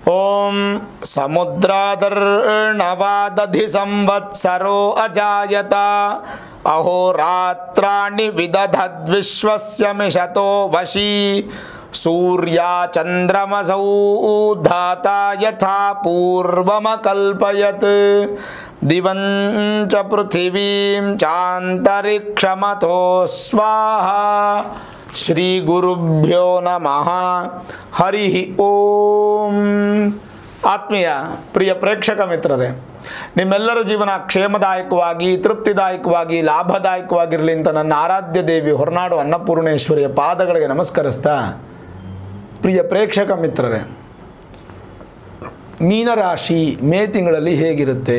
ಓಂ ಸಮುದ್ರಾದರ್ಣವಾದಧಿ ಸಂವತ್ಸರೋ ಅಜಾಯತ ಅಹೋರಾತ್ರಾಣಿ ವಿದಧದ್ವಿಶ್ವಸ್ಯ ಮಿಷತೋ ವಶೀ ಸೂರ್ಯ ಚಂದ್ರಮಸೌ ಧಾತ ಯಥಾ ಪೂರ್ವಮಕಲ್ಪಯತ್ ದಿವಂಚ ಪೃಥಿವೀಂ ಚಾಂತರಿಕ್ಷಮಥೋ ಸ್ವಾಹ ಶ್ರೀ ಗುರುಭ್ಯೋ ನಮಃ ಹರಿ ಓಂ ಆತ್ಮೀಯ ಪ್ರಿಯ ಪ್ರೇಕ್ಷಕ ಮಿತ್ರರೇ ನಿಮ್ಮೆಲ್ಲರ ಜೀವನ ಕ್ಷೇಮದಾಯಕವಾಗಿ ತೃಪ್ತಿದಾಯಕವಾಗಿ ಲಾಭದಾಯಕವಾಗಿರಲಿ ಅಂತ ನನ್ನ ಆರಾಧ್ಯ ದೇವಿ ಹೊರನಾಡು ಅನ್ನಪೂರ್ಣೇಶ್ವರಿಯ ಪಾದಗಳಿಗೆ ನಮಸ್ಕರಿಸ್ತಾ ಪ್ರಿಯ ಪ್ರೇಕ್ಷಕ ಮಿತ್ರರೇ ಮೀನರಾಶಿ ಮೇ ತಿಂಗಳಲ್ಲಿ ಹೇಗಿರುತ್ತೆ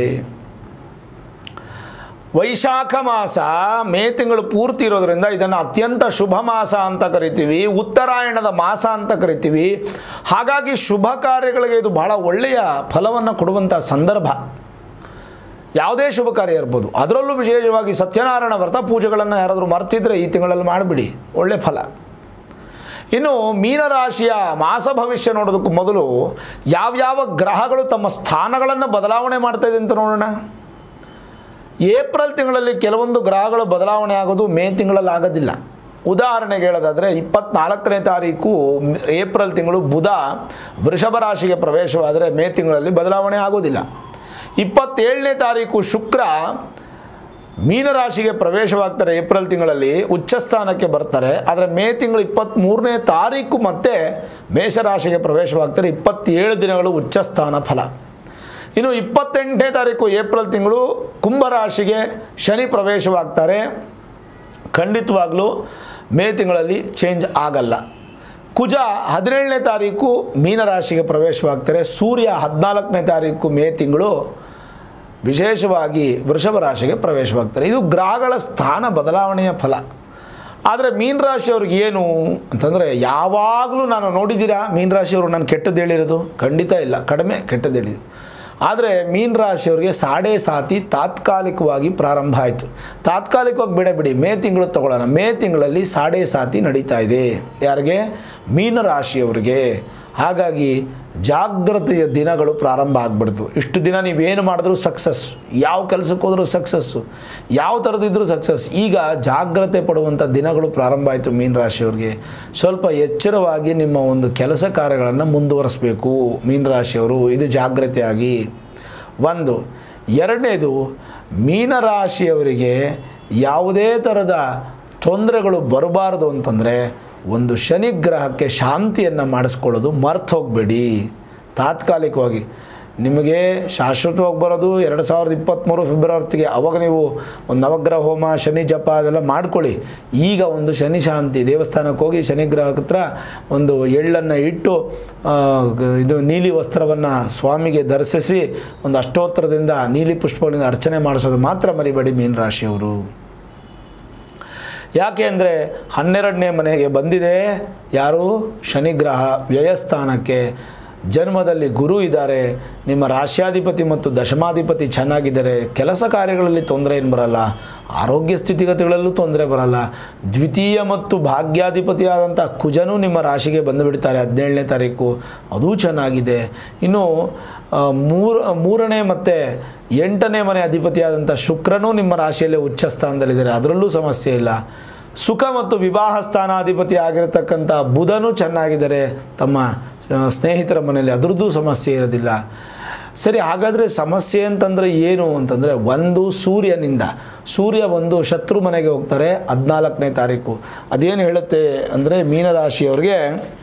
ವೈಶಾಖ ಮಾಸ ಮೇ ತಿಂಗಳು ಪೂರ್ತಿ ಇರೋದ್ರಿಂದ ಇದನ್ನು ಅತ್ಯಂತ ಶುಭ ಮಾಸ ಅಂತ ಕರಿತೀವಿ ಉತ್ತರಾಯಣದ ಮಾಸ ಅಂತ ಕರಿತೀವಿ ಹಾಗಾಗಿ ಶುಭ ಕಾರ್ಯಗಳಿಗೆ ಇದು ಬಹಳ ಒಳ್ಳೆಯ ಫಲವನ್ನು ಕೊಡುವಂಥ ಸಂದರ್ಭ ಯಾವುದೇ ಶುಭ ಕಾರ್ಯ ಇರ್ಬೋದು ಅದರಲ್ಲೂ ವಿಶೇಷವಾಗಿ ಸತ್ಯನಾರಾಯಣ ವ್ರತ ಪೂಜೆಗಳನ್ನು ಯಾರಾದರೂ ಮರ್ತಿದ್ರೆ ಈ ತಿಂಗಳಲ್ಲಿ ಮಾಡಿಬಿಡಿ ಒಳ್ಳೆ ಫಲ ಇನ್ನು ಮೀನರಾಶಿಯ ಮಾಸ ಭವಿಷ್ಯ ನೋಡೋದಕ್ಕೂ ಮೊದಲು ಯಾವ್ಯಾವ ಗ್ರಹಗಳು ತಮ್ಮ ಸ್ಥಾನಗಳನ್ನು ಬದಲಾವಣೆ ಮಾಡ್ತಾ ಇದೆ ಅಂತ ನೋಡೋಣ ಏಪ್ರಿಲ್ ತಿಂಗಳಲ್ಲಿ ಕೆಲವೊಂದು ಗ್ರಹಗಳು ಬದಲಾವಣೆ ಆಗೋದು ಮೇ ತಿಂಗಳಲ್ಲಿ ಆಗೋದಿಲ್ಲ ಉದಾಹರಣೆಗೆ ಹೇಳೋದಾದರೆ ಇಪ್ಪತ್ನಾಲ್ಕನೇ ತಾರೀಕು ಮ್- ಏಪ್ರಿಲ್ ತಿಂಗಳು ಬುಧ ವೃಷಭ ರಾಶಿಗೆ ಪ್ರವೇಶವಾದರೆ ಮೇ ತಿಂಗಳಲ್ಲಿ ಬದಲಾವಣೆ ಆಗೋದಿಲ್ಲ ಇಪ್ಪತ್ತೇಳನೇ ತಾರೀಕು ಶುಕ್ರ ಮೀನರಾಶಿಗೆ ಪ್ರವೇಶವಾಗ್ತಾರೆ ಏಪ್ರಿಲ್ ತಿಂಗಳಲ್ಲಿ ಉಚ್ಚ ಸ್ಥಾನಕ್ಕೆ ಬರ್ತಾರೆ ಆದರೆ ಮೇ ತಿಂಗಳು ಇಪ್ಪತ್ತ್ಮೂರನೇ ತಾರೀಕು ಮತ್ತೆ ಮೇಷರಾಶಿಗೆ ಪ್ರವೇಶವಾಗ್ತಾರೆ ಇಪ್ಪತ್ತೇಳು ದಿನಗಳು ಉಚ್ಚ ಸ್ಥಾನ ಫಲ ಇನ್ನು ಇಪ್ಪತ್ತೆಂಟನೇ ತಾರೀಕು ಏಪ್ರಿಲ್ ತಿಂಗಳು ಕುಂಭರಾಶಿಗೆ ಶನಿ ಪ್ರವೇಶವಾಗ್ತಾರೆ ಖಂಡಿತವಾಗಲೂ ಮೇ ತಿಂಗಳಲ್ಲಿ ಚೇಂಜ್ ಆಗಲ್ಲ ಕುಜ ಹದಿನೇಳನೇ ತಾರೀಕು ಮೀನರಾಶಿಗೆ ಪ್ರವೇಶವಾಗ್ತಾರೆ ಸೂರ್ಯ ಹದಿನಾಲ್ಕನೇ ತಾರೀಕು ಮೇ ತಿಂಗಳು ವಿಶೇಷವಾಗಿ ವೃಷಭ ರಾಶಿಗೆ ಪ್ರವೇಶವಾಗ್ತಾರೆ ಇದು ಗ್ರಹಗಳ ಸ್ಥಾನ ಬದಲಾವಣೆಯ ಫಲ ಆದರೆ ಮೀನ ರಾಶಿಯವ್ರಿಗೆ ಏನು ಅಂತಂದರೆ ಯಾವಾಗಲೂ ನಾನು ನೋಡಿದ್ದೀರಾ ಮೀನ ರಾಶಿಯವರು ನಾನು ಕೆಟ್ಟದ್ದು ಹೇಳಿರೋದು ಖಂಡಿತ ಇಲ್ಲ ಕಡಿಮೆ ಕೆಟ್ಟದ್ದು ಹೇಳಿದ್ದು ಆದರೆ ಮೀನ ರಾಶಿಯವರಿಗೆ ಸಾಡೆ ಸಾತಿ ತಾತ್ಕಾಲಿಕವಾಗಿ ಪ್ರಾರಂಭ ಆಯಿತು ತಾತ್ಕಾಲಿಕವಾಗಿ ಬಿಡ ಬಿಡಿ ಮೇ ತಿಂಗಳು ತಗೊಳ್ಳೋಣ ಮೇ ತಿಂಗಳಲ್ಲಿ ಸಾಡೆ ಸಾತಿ ನಡೀತಾ ಇದೆ ಯಾರಿಗೆ ಮೀನ ರಾಶಿಯವರಿಗೆ ಹಾಗಾಗಿ ಜಾಗ್ರತೆಯ ದಿನಗಳು ಪ್ರಾರಂಭ ಆಗ್ಬಿಡ್ತು ಇಷ್ಟು ದಿನ ನೀವೇನು ಮಾಡಿದ್ರೂ ಸಕ್ಸಸ್ ಯಾವ ಕೆಲಸಕ್ಕೆ ಹೋದರೂ ಸಕ್ಸಸ್ಸು ಯಾವ ಥರದಿದ್ರೂ ಸಕ್ಸಸ್ ಈಗ ಜಾಗ್ರತೆ ಪಡುವಂಥ ದಿನಗಳು ಪ್ರಾರಂಭ ಆಯಿತು ಮೀನ ರಾಶಿಯವ್ರಿಗೆ ಸ್ವಲ್ಪ ಎಚ್ಚರವಾಗಿ ನಿಮ್ಮ ಒಂದು ಕೆಲಸ ಕಾರ್ಯಗಳನ್ನು ಮುಂದುವರಿಸಬೇಕು ಮೀನ ರಾಶಿಯವರು ಇದು ಜಾಗ್ರತೆಯಾಗಿ ಒಂದು ಎರಡನೇದು ಮೀನರಾಶಿಯವರಿಗೆ ಯಾವುದೇ ಥರದ ತೊಂದರೆಗಳು ಬರಬಾರ್ದು ಅಂತಂದರೆ ಒಂದು ಶನಿ ಗ್ರಹಕ್ಕೆ ಶಾಂತಿಯನ್ನು ಮಾಡಿಸ್ಕೊಳ್ಳೋದು ಮರ್ತು ಹೋಗಬೇಡಿ ತಾತ್ಕಾಲಿಕವಾಗಿ ನಿಮಗೆ ಶಾಶ್ವತವಾಗಿ ಬರೋದು ಎರಡು ಸಾವಿರದ ಇಪ್ಪತ್ತ್ಮೂರು ಫೆಬ್ರವರಿಗೆ ಅವಾಗ ನೀವು ಒಂದು ನವಗ್ರಹ ಹೋಮ ಶನಿ ಜಪ ಅದೆಲ್ಲ ಮಾಡ್ಕೊಳ್ಳಿ ಈಗ ಒಂದು ಶನಿ ಶಾಂತಿ ದೇವಸ್ಥಾನಕ್ಕೆ ಹೋಗಿ ಶನಿ ಗ್ರಹಕ್ಕೆ ಹತ್ರ ಒಂದು ಎಳ್ಳನ್ನು ಇಟ್ಟು ಆ, ಗ- ಇದು ನೀಲಿ ವಸ್ತ್ರವನ್ನು ಸ್ವಾಮಿಗೆ ಧರಿಸಿಸಿ ಒಂದು ಅಷ್ಟೋತ್ತರದಿಂದ ನೀಲಿ ಪುಷ್ಪಗಳಿಂದ ಅರ್ಚನೆ ಮಾಡಿಸೋದು ಮಾತ್ರ ಮರಿಬೇಡಿ ಮೀನರಾಶಿಯವರು ಯಾಕೆ ಅಂದರೆ ಹನ್ನೆರಡನೇ ಮನೆಗೆ ಬಂದಿದೆ ಯಾರು ಶನಿಗ್ರಹ ವ್ಯಯಸ್ಥಾನಕ್ಕೆ ಜನ್ಮದಲ್ಲಿ ಗುರು ಇದ್ದಾರೆ ನಿಮ್ಮ ರಾಶ್ಯಾಧಿಪತಿ ಮತ್ತು ದಶಮಾಧಿಪತಿ ಚೆನ್ನಾಗಿದ್ದಾರೆ ಕೆಲಸ ಕಾರ್ಯಗಳಲ್ಲಿ ತೊಂದರೆ ಏನು ಬರಲ್ಲ ಆರೋಗ್ಯ ಸ್ಥಿತಿಗತಿಗಳಲ್ಲೂ ತೊಂದರೆ ಬರಲ್ಲ ದ್ವಿತೀಯ ಮತ್ತು ಭಾಗ್ಯಾಧಿಪತಿಯಾದಂಥ ಕುಜನೂ ನಿಮ್ಮ ರಾಶಿಗೆ ಬಂದುಬಿಡ್ತಾರೆ ಹದಿನೇಳನೇ ತಾರೀಕು ಅದೂ ಚೆನ್ನಾಗಿದೆ ಇನ್ನು ಆ, ಮೂರ ಮೂರನೇ ಮತ್ತು ಎಂಟನೇ ಮನೆ ಅಧಿಪತಿಯಾದಂಥ ಶುಕ್ರನೂ ನಿಮ್ಮ ರಾಶಿಯಲ್ಲೇ ಉಚ್ಚ ಸ್ಥಾನದಲ್ಲಿದ್ದಾರೆ ಅದರಲ್ಲೂ ಸಮಸ್ಯೆ ಇಲ್ಲ ಸುಖ ಮತ್ತು ವಿವಾಹ ಸ್ಥಾನಾಧಿಪತಿ ಆಗಿರತಕ್ಕಂಥ ಬುಧನೂ ಚೆನ್ನಾಗಿದ್ದಾರೆ ತಮ್ಮ ಆ, ಸ್ನೇಹಿತರ ಮನೆಯಲ್ಲಿ ಅದರದ್ದು ಸಮಸ್ಯೆ ಇರೋದಿಲ್ಲ ಸರಿ ಹಾಗಾದರೆ ಸಮಸ್ಯೆ ಅಂತಂದರೆ ಏನು ಅಂತಂದರೆ ಒಂದು ಸೂರ್ಯನಿಂದ ಸೂರ್ಯ ಒಂದು ಶತ್ರು ಮನೆಗೆ ಹೋಗ್ತಾರೆ ಹದಿನಾಲ್ಕನೇ ತಾರೀಕು ಅದೇನು ಹೇಳುತ್ತೆ ಅಂದರೆ ಮೀನರಾಶಿಯವರಿಗೆ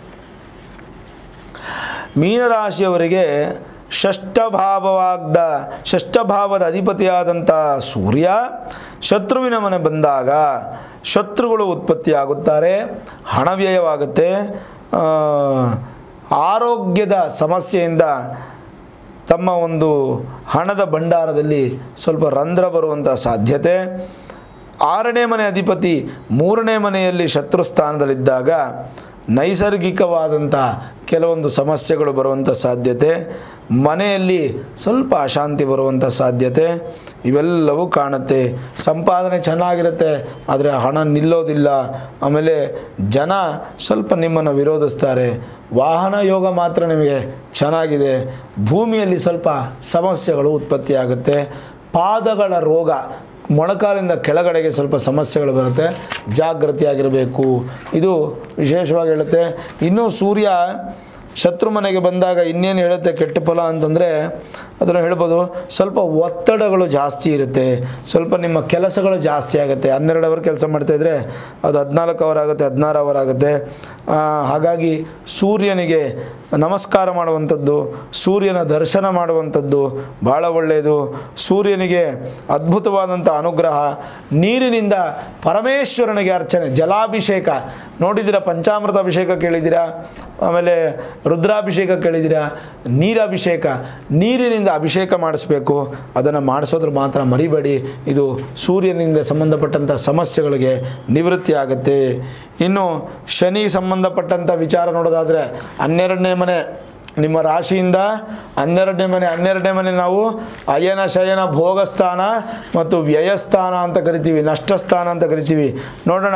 ಮೀನರಾಶಿಯವರಿಗೆ ಷಷ್ಠಭಾವವಾದ ಷಷ್ಠಭಾವದ ಅಧಿಪತಿಯಾದಂಥ ಸೂರ್ಯ ಶತ್ರುವಿನ ಮನೆ ಬಂದಾಗ ಶತ್ರುಗಳು ಉತ್ಪತ್ತಿಯಾಗುತ್ತಾರೆ ಹಣ ವ್ಯಯವಾಗುತ್ತೆ ಆ, ಆರೋಗ್ಯದ ಸಮಸ್ಯೆಯಿಂದ ತಮ್ಮ ಒಂದು ಹಣದ ಭಂಡಾರದಲ್ಲಿ ಸ್ವಲ್ಪ ರಂಧ್ರ ಬರುವಂಥ ಸಾಧ್ಯತೆ ಆರನೇ ಮನೆ ಅಧಿಪತಿ ಮೂರನೇ ಮನೆಯಲ್ಲಿ ಶತ್ರು ಸ್ಥಾನದಲ್ಲಿದ್ದಾಗ ನೈಸರ್ಗಿಕವಾದಂಥ ಕೆಲವೊಂದು ಸಮಸ್ಯೆಗಳು ಬರುವಂಥ ಸಾಧ್ಯತೆ ಮನೆಯಲ್ಲಿ ಸ್ವಲ್ಪ ಅಶಾಂತಿ ಬರುವಂಥ ಸಾಧ್ಯತೆ ಇವೆಲ್ಲವೂ ಕಾಣುತ್ತೆ ಸಂಪಾದನೆ ಚೆನ್ನಾಗಿರುತ್ತೆ ಆದರೆ ಹಣ ನಿಲ್ಲೋದಿಲ್ಲ ಆಮೇಲೆ ಜನ ಸ್ವಲ್ಪ ನಿಮ್ಮನ್ನು ವಿರೋಧಿಸ್ತಾರೆ ವಾಹನ ಯೋಗ ಮಾತ್ರ ನಿಮಗೆ ಚೆನ್ನಾಗಿದೆ ಭೂಮಿಯಲ್ಲಿ ಸ್ವಲ್ಪ ಸಮಸ್ಯೆಗಳು ಉತ್ಪತ್ತಿಯಾಗುತ್ತೆ ಪಾದಗಳ ರೋಗ ಮೊಣಕಾಲಿಂದ ಕೆಳಗಡೆಗೆ ಸ್ವಲ್ಪ ಸಮಸ್ಯೆಗಳು ಬರುತ್ತೆ ಜಾಗೃತಿಯಾಗಿರಬೇಕು ಇದು ವಿಶೇಷವಾಗಿ ಹೇಳುತ್ತೆ ಇನ್ನು ಸೂರ್ಯ ಶತ್ರು ಮನೆಗೆ ಬಂದಾಗ ಇನ್ನೇನು ಹೇಳುತ್ತೆ ಕೆಟ್ಟ ಫಲ ಅಂತಂದರೆ ಅದನ್ನು ಹೇಳ್ಬೋದು ಸ್ವಲ್ಪ ಒತ್ತಡಗಳು ಜಾಸ್ತಿ ಇರುತ್ತೆ ಸ್ವಲ್ಪ ನಿಮ್ಮ ಕೆಲಸಗಳು ಜಾಸ್ತಿ ಆಗುತ್ತೆ ಹನ್ನೆರಡು ಅವರ್ ಕೆಲಸ ಮಾಡ್ತಾಯಿದ್ರೆ ಅದು ಹದಿನಾಲ್ಕು ಅವರ್ ಆಗುತ್ತೆ ಹದಿನಾರು ಅವರ್ ಆಗುತ್ತೆ ಆ, ಹಾಗಾಗಿ ಸೂರ್ಯನಿಗೆ ನಮಸ್ಕಾರ ಮಾಡುವಂಥದ್ದು ಸೂರ್ಯನ ದರ್ಶನ ಮಾಡುವಂಥದ್ದು ಭಾಳ ಒಳ್ಳೆಯದು ಸೂರ್ಯನಿಗೆ ಅದ್ಭುತವಾದಂಥ ಅನುಗ್ರಹ ನೀರಿನಿಂದ ಪರಮೇಶ್ವರನಿಗೆ ಅರ್ಚನೆ ಜಲಾಭಿಷೇಕ ನೋಡಿದ್ದೀರಾ ಪಂಚಾಮೃತ ಅಭಿಷೇಕ ಕೇಳಿದ್ದೀರಾ ಆಮೇಲೆ ರುದ್ರಾಭಿಷೇಕ ಕೇಳಿದ್ದೀರಾ ನೀರಾಭಿಷೇಕ ನೀರಿನಿಂದ ಅಭಿಷೇಕ ಮಾಡಿಸ್ಬೇಕು ಅದನ್ನು ಮಾಡಿಸೋದ್ರ ಮಾತ್ರ ಮರಿಬೇಡಿ ಇದು ಸೂರ್ಯನಿಂದ ಸಂಬಂಧಪಟ್ಟಂಥ ಸಮಸ್ಯೆಗಳಿಗೆ ನಿವೃತ್ತಿ ಆಗುತ್ತೆ ಇನ್ನು ಶನಿ ಸಂಬಂಧಪಟ್ಟಂಥ ವಿಚಾರ ನೋಡೋದಾದರೆ ಹನ್ನೆರಡನೇ ಮನೆ ನಿಮ್ಮ ರಾಶಿಯಿಂದ ಹನ್ನೆರಡನೇ ಮನೆ ಹನ್ನೆರಡನೇ ಮನೆ ನಾವು ಅಯನ ಶಯನ ಭೋಗಸ್ಥಾನ ಮತ್ತು ವ್ಯಯಸ್ಥಾನ ಅಂತ ಕರಿತೀವಿ ನಷ್ಟಸ್ಥಾನ ಅಂತ ಕರಿತೀವಿ ನೋಡೋಣ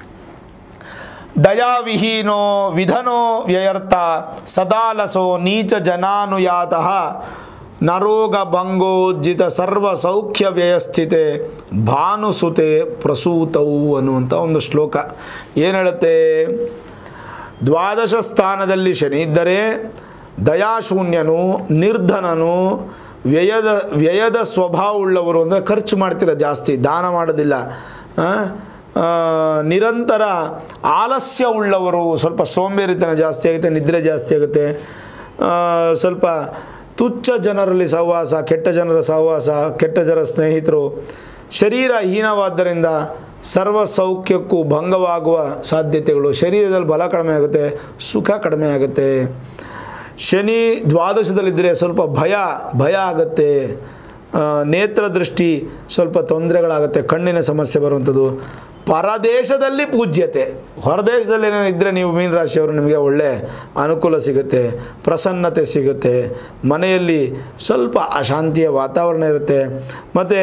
ದಯಾವಿಹೀನೋ ವಿಧನೋ ವ್ಯಯರ್ಥ ಸದಾಲಸೋ ನೀಚ ಜನಾನುಯಾತಃ ನರೋಗ ಭಂಗೋಜ್ಜಿತ ಸರ್ವ ಸೌಖ್ಯ ವ್ಯಯಸ್ಥಿತೆ ಭಾನುಸುತೆ ಪ್ರಸೂತವು ಅನ್ನುವಂಥ ಒಂದು ಶ್ಲೋಕ ಏನು ಹೇಳುತ್ತೆ ದ್ವಾದಶ ಸ್ಥಾನದಲ್ಲಿ ಶನಿ ಇದ್ದರೆ ದಯಾಶೂನ್ಯನು ನಿರ್ಧನನು ವ್ಯಯದ ವ್ಯಯದ ಸ್ವಭಾವವುಳ್ಳವರು ಅಂದರೆ ಖರ್ಚು ಮಾಡ್ತೀರ ಜಾಸ್ತಿ ದಾನ ಮಾಡೋದಿಲ್ಲ ಆ? ಆ, ನಿರಂತರ ಆಲಸ್ಯ ಉಳ್ಳವರು ಸ್ವಲ್ಪ ಸೋಂಬೇರಿತನ ಜಾಸ್ತಿ ಆಗುತ್ತೆ ನಿದ್ರೆ ಜಾಸ್ತಿ ಆಗುತ್ತೆ ಆ, ಸ್ವಲ್ಪ ತುಚ್ಛ ಜನರಲ್ಲಿ ಸಹವಾಸ ಕೆಟ್ಟ ಜನರ ಸಹವಾಸ ಕೆಟ್ಟ ಜನರ ಸ್ನೇಹಿತರು ಶರೀರ ಹೀನವಾದ್ದರಿಂದ ಸರ್ವ ಸೌಖ್ಯಕ್ಕೂ ಭಂಗವಾಗುವ ಸಾಧ್ಯತೆಗಳು ಶರೀರದಲ್ಲಿ ಬಲ ಕಡಿಮೆ ಆಗುತ್ತೆ ಸುಖ ಕಡಿಮೆ ಆಗುತ್ತೆ ಶನಿ ದ್ವಾದಶದಲ್ಲಿದ್ದರೆ ಸ್ವಲ್ಪ ಭಯ ಭಯ ಆಗುತ್ತೆ ಆ, ನೇತ್ರ ದೃಷ್ಟಿ ಸ್ವಲ್ಪ ತೊಂದರೆಗಳಾಗುತ್ತೆ ಕಣ್ಣಿನ ಸಮಸ್ಯೆ ಬರುವಂಥದ್ದು ಪರದೇಶದಲ್ಲಿ ಪೂಜ್ಯತೆ ಹೊರದೇಶದಲ್ಲಿ ಏನೋ ಇದ್ದರೆ ನೀವು ಮೀನರಾಶಿಯವರು ನಿಮಗೆ ಒಳ್ಳೆ ಅನುಕೂಲ ಸಿಗುತ್ತೆ ಪ್ರಸನ್ನತೆ ಸಿಗುತ್ತೆ ಮನೆಯಲ್ಲಿ ಸ್ವಲ್ಪ ಅಶಾಂತಿಯ ವಾತಾವರಣ ಇರುತ್ತೆ ಮತ್ತು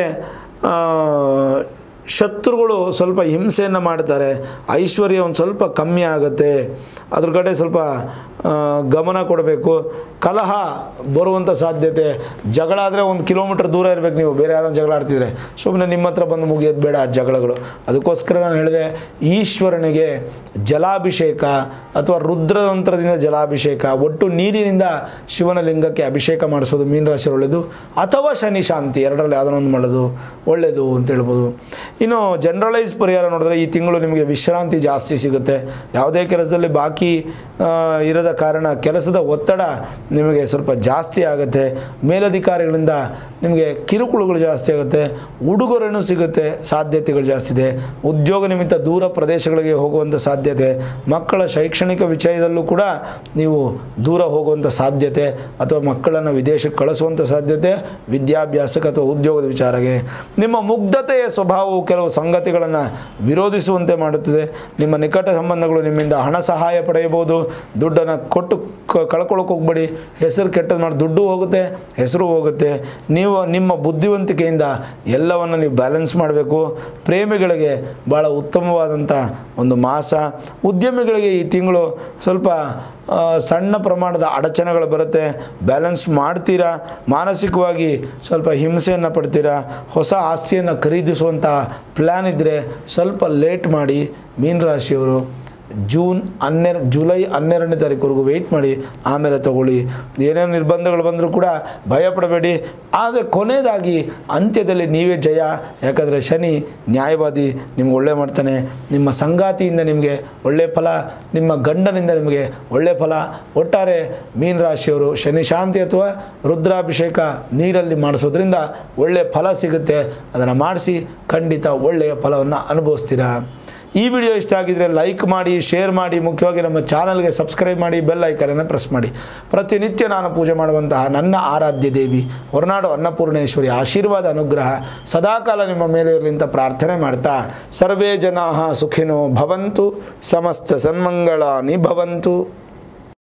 ಶತ್ರುಗಳು ಸ್ವಲ್ಪ ಹಿಂಸೆಯನ್ನು ಮಾಡ್ತಾರೆ ಐಶ್ವರ್ಯ ಒಂದು ಸ್ವಲ್ಪ ಕಮ್ಮಿ ಆಗುತ್ತೆ ಅದ್ರ ಕಡೆ ಸ್ವಲ್ಪ ಆ, ಗಮನ ಕೊಡಬೇಕು ಕಲಹ ಬರುವಂಥ ಸಾಧ್ಯತೆ ಜಗಳ ಆದರೆ ಒಂದು ಕಿಲೋಮೀಟ್ರ್ ದೂರ ಇರಬೇಕು ನೀವು ಬೇರೆ ಯಾರೋ ಜಗಳ ಆಡ್ತಿದ್ರೆ ಸುಮ್ಮನೆ ನಿಮ್ಮ ಹತ್ರ ಬಂದು ಮುಗಿಯೋದು ಬೇಡ ಆ ಜಗಳಗಳು ಅದಕ್ಕೋಸ್ಕರ ನಾನು ಹೇಳಿದೆ ಈಶ್ವರನಿಗೆ ಜಲಾಭಿಷೇಕ ಅಥವಾ ರುದ್ರತಂತ್ರದಿಂದ ಜಲಾಭಿಷೇಕ ಒಟ್ಟು ನೀರಿನಿಂದ ಶಿವನ ಲಿಂಗಕ್ಕೆ ಅಭಿಷೇಕ ಮಾಡಿಸೋದು ಮೀನರಾಶಿ ಒಳ್ಳೆಯದು ಅಥವಾ ಶನಿ ಶಾಂತಿ ಎರಡರಲ್ಲಿ ಯಾವುದೋ ಒಂದು ಮಾಡೋದು ಒಳ್ಳೆಯದು ಅಂತ ಹೇಳ್ಬೋದು ಇನ್ನು ಜನರಲೈಸ್ ಪರಿಹಾರ ನೋಡಿದ್ರೆ ಈ ತಿಂಗಳು ನಿಮಗೆ ವಿಶ್ರಾಂತಿ ಜಾಸ್ತಿ ಸಿಗುತ್ತೆ ಯಾವುದೇ ಕೆಲಸದಲ್ಲಿ ಬಾಕಿ ಆ, ಇರದ ಕಾರಣ ಕೆಲಸದ ಒತ್ತಡ ನಿಮಗೆ ಸ್ವಲ್ಪ ಜಾಸ್ತಿ ಆಗುತ್ತೆ ಮೇಲಧಿಕಾರಿಗಳಿಂದ ನಿಮಗೆ ಕಿರುಕುಳಗಳು ಜಾಸ್ತಿ ಆಗುತ್ತೆ ಉಡುಗೊರೆನೂ ಸಿಗುತ್ತೆ ಸಾಧ್ಯತೆಗಳು ಜಾಸ್ತಿ ಇದೆ ಉದ್ಯೋಗ ನಿಮಿತ್ತ ದೂರ ಪ್ರದೇಶಗಳಿಗೆ ಹೋಗುವಂಥ ಸಾಧ್ಯತೆ ಮಕ್ಕಳ ಶೈಕ್ಷಣಿಕ ವಿಷಯದಲ್ಲೂ ಕೂಡ ನೀವು ದೂರ ಹೋಗುವಂಥ ಸಾಧ್ಯತೆ ಅಥವಾ ಮಕ್ಕಳನ್ನು ವಿದೇಶಕ್ಕೆ ಕಳಿಸುವಂಥ ಸಾಧ್ಯತೆ ವಿದ್ಯಾಭ್ಯಾಸಕ್ಕೆ ಅಥವಾ ಉದ್ಯೋಗದ ವಿಚಾರಕ್ಕೆ ನಿಮ್ಮ ಮುಗ್ಧತೆಯ ಸ್ವಭಾವವು ಕೆಲವು ಸಂಗತಿಗಳನ್ನು ವಿರೋಧಿಸುವಂತೆ ಮಾಡುತ್ತದೆ ನಿಮ್ಮ ನಿಕಟ ಸಂಬಂಧಗಳು ನಿಮ್ಮಿಂದ ಹಣ ಸಹಾಯ ಪಡೆಯಬಹುದು ದುಡ್ಡನ್ನು ಕೊಟ್ಟು ಕ- ಕಳ್ಕೊಳ್ಳೋಕೆ ಹೋಗ್ಬೇಡಿ ಹೆಸರು ಕೆಟ್ಟದ್ದು ಮಾಡಿ ದುಡ್ಡು ಹೋಗುತ್ತೆ ಹೆಸರು ಹೋಗುತ್ತೆ ನೀವು ನಿಮ್ಮ ಬುದ್ಧಿವಂತಿಕೆಯಿಂದ ಎಲ್ಲವನ್ನು ನೀವು ಬ್ಯಾಲೆನ್ಸ್ ಮಾಡಬೇಕು ಪ್ರೇಮಿಗಳಿಗೆ ಭಾಳ ಉತ್ತಮವಾದಂಥ ಒಂದು ಮಾಸ ಉದ್ಯಮಿಗಳಿಗೆ ಈ ತಿಂಗಳು ಸ್ವಲ್ಪ ಆ, ಸಣ್ಣ ಪ್ರಮಾಣದ ಅಡಚಣೆಗಳು ಬರುತ್ತೆ ಬ್ಯಾಲೆನ್ಸ್ ಮಾಡ್ತೀರಾ ಮಾನಸಿಕವಾಗಿ ಸ್ವಲ್ಪ ಹಿಂಸೆಯನ್ನು ಪಡ್ತೀರಾ ಹೊಸ ಆಸ್ತಿಯನ್ನು ಖರೀದಿಸುವಂಥ ಪ್ಲ್ಯಾನ್ ಇದ್ದರೆ ಸ್ವಲ್ಪ ಲೇಟ್ ಮಾಡಿ ಮೀನರಾಶಿಯವರು ಜೂನ್ ಹನ್ನೆರಡು ಜುಲೈ ಹನ್ನೆರಡನೇ ತಾರೀಕುವರೆಗೂ ವೆಯ್ಟ್ ಮಾಡಿ ಆಮೇಲೆ ತಗೊಳ್ಳಿ ಏನೇನು ನಿರ್ಬಂಧಗಳು ಬಂದರೂ ಕೂಡ ಭಯ ಪಡಬೇಡಿ ಆದರೆ ಕೊನೆಯದಾಗಿ ಅಂತ್ಯದಲ್ಲಿ ನೀವೇ ಜಯ ಯಾಕಂದರೆ ಶನಿ ನ್ಯಾಯವಾದಿ ನಿಮ್ಗೆ ಒಳ್ಳೆ ಮಾಡ್ತಾನೆ ನಿಮ್ಮ ಸಂಗಾತಿಯಿಂದ ನಿಮಗೆ ಒಳ್ಳೆಯ ಫಲ ನಿಮ್ಮ ಗಂಡನಿಂದ ನಿಮಗೆ ಒಳ್ಳೆಯ ಫಲ ಒಟ್ಟಾರೆ ಮೀನರಾಶಿಯವರು ಶನಿ ಶಾಂತಿ ಅಥವಾ ರುದ್ರಾಭಿಷೇಕ ನೀರಲ್ಲಿ ಮಾಡಿಸೋದ್ರಿಂದ ಒಳ್ಳೆಯ ಫಲ ಸಿಗುತ್ತೆ ಅದನ್ನು ಮಾಡಿಸಿ ಖಂಡಿತ ಒಳ್ಳೆಯ ಫಲವನ್ನು ಅನುಭವಿಸ್ತೀರಾ ಈ ವಿಡಿಯೋ ಇಷ್ಟ ಆಗಿದ್ರೆ ಲೈಕ್ ಮಾಡಿ ಶೇರ್ ಮಾಡಿ ಮುಖ್ಯವಾಗಿ ನಮ್ಮ ಚಾನಲ್ಗೆ ಸಬ್ಸ್ಕ್ರೈಬ್ ಮಾಡಿ ಬೆಲ್ ಐಕನನ್ನು ಪ್ರೆಸ್ ಮಾಡಿ ಪ್ರತಿನಿತ್ಯ ನಾನು ಪೂಜೆ ಮಾಡುವಂತಹ ನನ್ನ ಆರಾಧ್ಯ ದೇವಿ ಹೊರನಾಡು ಅನ್ನಪೂರ್ಣೇಶ್ವರಿ ಆಶೀರ್ವಾದ ಅನುಗ್ರಹ ಸದಾಕಾಲ ನಿಮ್ಮ ಮೇಲೆ ಇರಲಿ ಅಂತ ಪ್ರಾರ್ಥನೆ ಮಾಡ್ತಾ ಸರ್ವೇ ಜನಾ ಸುಖಿನೋ ಭವಂತು ಸಮಸ್ತ ಸನ್ಮಂಗಳಾನಿ ಭವಂತು